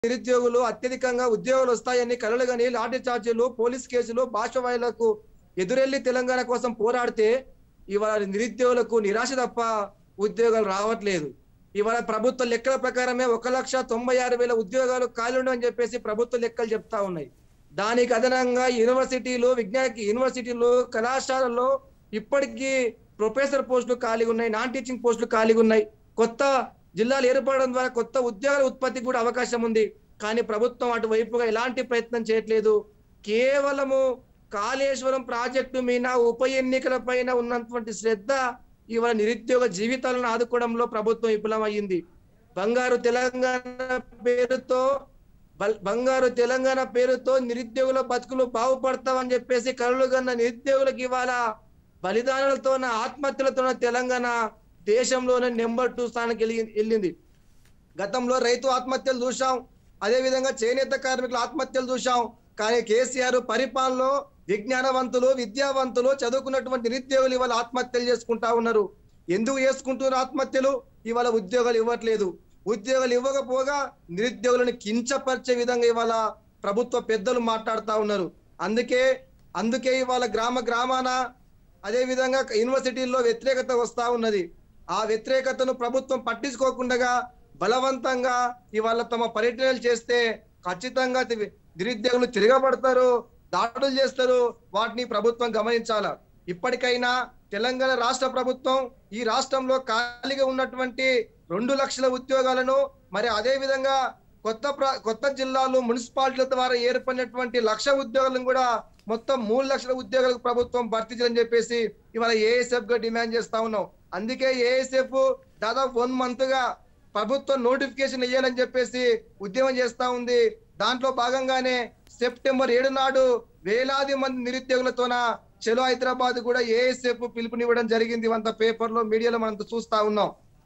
నిరుద్యోగులు అత్యధికంగా ఉద్యోగాలు వస్తాయని కలలు గని లాఠీ చార్జీలు పోలీస్ కేసులు భాష వాయిలకు ఎదురెళ్లి తెలంగాణ కోసం పోరాడితే ఇవాళ నిరుద్యోగులకు నిరాశ తప్ప ఉద్యోగాలు రావట్లేదు ఇవాళ ప్రభుత్వ లెక్కల ప్రకారమే ఒక లక్ష తొంభై ఆరు వేల ఉద్యోగాలు ఖాళీ ఉండవని చెప్పేసి ప్రభుత్వ లెక్కలు చెప్తా ఉన్నాయి దానికి అదనంగా యూనివర్సిటీలు విజ్ఞాన యూనివర్సిటీలు కళాశాలల్లో ఇప్పటికీ ప్రొఫెసర్ పోస్టులు ఖాళీగా ఉన్నాయి నాన్ టీచింగ్ పోస్టులు ఖాళీగా ఉన్నాయి కొత్త జిల్లాలు ఏర్పడడం ద్వారా కొత్త ఉద్యోగాల ఉత్పత్తికి కూడా అవకాశం ఉంది కానీ ప్రభుత్వం అటువైపుగా ఎలాంటి ప్రయత్నం చేయట్లేదు కేవలము కాళేశ్వరం ప్రాజెక్టు మీద ఉప ఎన్నికల పైన ఉన్నటువంటి శ్రద్ధ ఇవాళ నిరుద్యోగ జీవితాలను ఆదుకోవడంలో ప్రభుత్వం విఫలమయ్యింది బంగారు తెలంగాణ పేరుతో బల్- బంగారు తెలంగాణ పేరుతో నిరుద్యోగుల బతుకులు బాగుపడతామని చెప్పేసి కలలు కన్న నిరుద్యోగులకు ఇవాళ బలిదానాలతోన ఆత్మహత్యలతోన తెలంగాణ దేశంలోనే నెంబర్ టూ స్థానానికి వెళ్ళి- వెళ్ళింది గతంలో రైతు ఆత్మహత్యలు చూశాం అదే విధంగా చేనేత కార్మికుల ఆత్మహత్యలు చూశాం కానీ కేసీఆర్ పరిపాలనలో విజ్ఞానవంతులు విద్యావంతులు చదువుకున్నటువంటి నిరుద్యోగులు ఇవాళ ఆత్మహత్యలు చేసుకుంటా ఉన్నారు ఎందుకు చేసుకుంటున్నారు ఆత్మహత్యలు ఇవాళ ఉద్యోగాలు ఇవ్వట్లేదు ఉద్యోగాలు ఇవ్వకపోగా నిరుద్యోగులను కించపరిచే విధంగా ఇవాళ ప్రభుత్వ పెద్దలు మాట్లాడుతా ఉన్నారు అందుకే అందుకే ఇవాళ గ్రామ గ్రామాన అదే విధంగా యూనివర్సిటీల్లో వ్యతిరేకత వస్తా ఉన్నది ఆ వ్యతిరేకతను ప్రభుత్వం పట్టించుకోకుండా బలవంతంగా ఇవాళ తమ పర్యటనలు చేస్తే ఖచ్చితంగా తి- నిరుద్యోగులు తిరగబడతారు దాడులు చేస్తారు వాటిని ప్రభుత్వం గమనించాల ఇప్పటికైనా తెలంగాణ రాష్ట్ర ప్రభుత్వం ఈ రాష్ట్రంలో ఖాళీగా ఉన్నటువంటి రెండు లక్షల ఉద్యోగాలను మరి అదే విధంగా కొత్త ప్ర- కొత్త జిల్లాలు మున్సిపాలిటీల ద్వారా ఏర్పడినటువంటి లక్ష ఉద్యోగాలను కూడా మొత్తం మూడు లక్షల ఉద్యోగాలకు ప్రభుత్వం భర్తీ చేయాలని చెప్పేసి ఇవాళ ఏఎస్ఎఫ్ గా డిమాండ్ చేస్తా ఉన్నాం అందుకే ఏఎస్ఎఫ్ దాదాపు వన్ మంత్ గా ప్రభుత్వం నోటిఫికేషన్ ఇవ్వాలని చెప్పేసి ఉద్యమం చేస్తా ఉంది దాంట్లో భాగంగానే సెప్టెంబర్ ఏడు నాడు వేలాది మంది నిరుద్యోగులతోన చలో హైదరాబాద్ కూడా ఏఎస్ఎఫ్ పిలుపునివ్వడం జరిగింది ఇవంత పేపర్ లో మీడియాలో మనం చూస్తా ఉన్నాం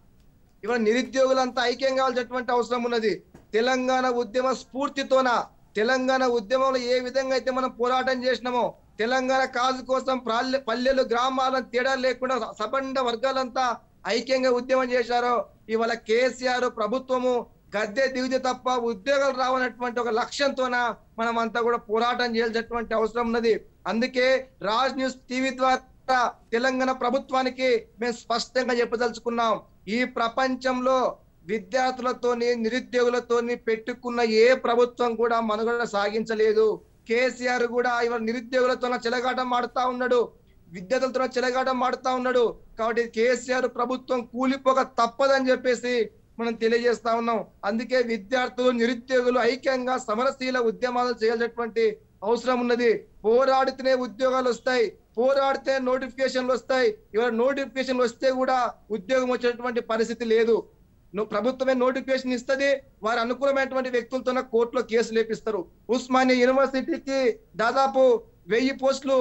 ఇవాళ నిరుద్యోగులంతా ఐక్యం కావాల్సినటువంటి అవసరం ఉన్నది తెలంగాణ ఉద్యమ స్ఫూర్తితోన తెలంగాణ ఉద్యమంలో ఏ విధంగా అయితే మనం పోరాటం చేసినామో తెలంగాణ కాజు కోసం ప్రాల్లె పల్లెలు గ్రామాలను తేడా లేకుండా సబండ వర్గాలంతా ఐక్యంగా ఉద్యమం చేశారో ఇవాళ కేసీఆర్ ప్రభుత్వము గద్దె దిగుతే తప్ప ఉద్యోగాలు రావనటువంటి ఒక లక్ష్యంతోన మనం అంతా కూడా పోరాటం చేయాల్సినటువంటి అవసరం ఉన్నది అందుకే రాజ్ న్యూస్ టీవీ ద్వారా తెలంగాణ ప్రభుత్వానికి మేము స్పష్టంగా చెప్పదలుచుకున్నాం ఈ ప్రపంచంలో విద్యార్థులతోని నిరుద్యోగులతోని పెట్టుకున్న ఏ ప్రభుత్వం కూడా మనుగడ సాగించలేదు కేసీఆర్ కూడా ఇవాళ నిరుద్యోగులతో చెలగాటం ఆడుతా ఉన్నాడు విద్యార్థులతో చెలగాటం ఆడుతా ఉన్నాడు కాబట్టి కేసీఆర్ ప్రభుత్వం కూలిపోక తప్పదని చెప్పేసి మనం తెలియజేస్తా ఉన్నాం అందుకే విద్యార్థులు నిరుద్యోగులు ఐక్యంగా సమరశీల ఉద్యమాలు చేయాల్సినటువంటి అవసరం ఉన్నది పోరాడితేనే ఉద్యోగాలు వస్తాయి పోరాడితే నోటిఫికేషన్లు వస్తాయి ఇవాళ నోటిఫికేషన్లు వస్తే కూడా ఉద్యోగం వచ్చేటువంటి పరిస్థితి లేదు నువ్వు ప్రభుత్వమే నోటిఫికేషన్ ఇస్తుంది వారు అనుకూలమైనటువంటి వ్యక్తులతో కోర్టులో కేసు లేపిస్తారు ఉస్మానియా యూనివర్సిటీకి దాదాపు వెయ్యి పోస్టులు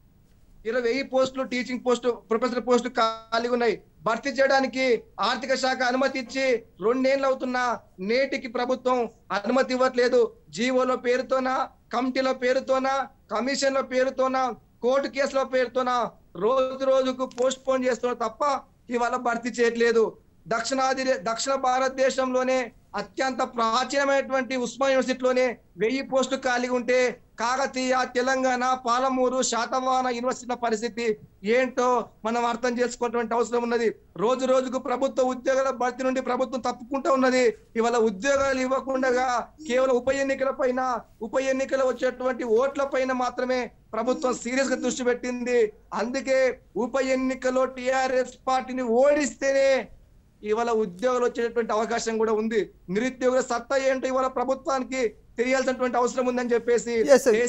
ఇరవై వెయ్యి పోస్టులు టీచింగ్ పోస్టు ప్రొఫెసర్ పోస్టులు ఖాళీగా ఉన్నాయి భర్తీ చేయడానికి ఆర్థిక శాఖ అనుమతి ఇచ్చి రెండేళ్ళు అవుతున్నా నేటికి ప్రభుత్వం అనుమతి ఇవ్వట్లేదు జీవోల పేరుతోనా కమిటీల పేరుతోనా కమిషన్ల పేరుతోనా కోర్టు కేసుల పేరుతోనా రోజు రోజుకు పోస్ట్ పోన్ చేస్తున్నారు తప్ప ఇవాళ భర్తీ చేయట్లేదు దక్షిణాది దక్షిణ భారతదేశంలోనే అత్యంత ప్రాచీనమైనటువంటి ఉస్మా యూనివర్సిటీలోనే వెయ్యి పోస్టులు ఖాళీగా ఉంటే కాకతీయ తెలంగాణ పాలమూరు శాతవాహన యూనివర్సిటీల పరిస్థితి ఏంటో మనం అర్థం చేసుకోవాల్సిన అవసరం ఉన్నది రోజు రోజుకు ప్రభుత్వ ఉద్యోగాల భర్తీ నుండి ప్రభుత్వం తప్పుకుంటూ ఉన్నది ఇవాళ ఉద్యోగాలు ఇవ్వకుండా కేవలం ఉప ఎన్నికల పైన ఉప ఎన్నికలు వచ్చేటువంటి ఓట్ల పైన మాత్రమే ప్రభుత్వం సీరియస్ గా దృష్టి పెట్టింది అందుకే ఉప ఎన్నికలో టిఆర్ఎస్ పార్టీని ఓడిస్తేనే ఇవాళ ఉద్యోగాలు వచ్చేటటువంటి అవకాశం కూడా ఉంది నిరుద్యోగుల సత్తా ఏంటో ఇవాళ ప్రభుత్వానికి తెలియాల్సినటువంటి అవసరం ఉందని చెప్పేసి Yes, sir.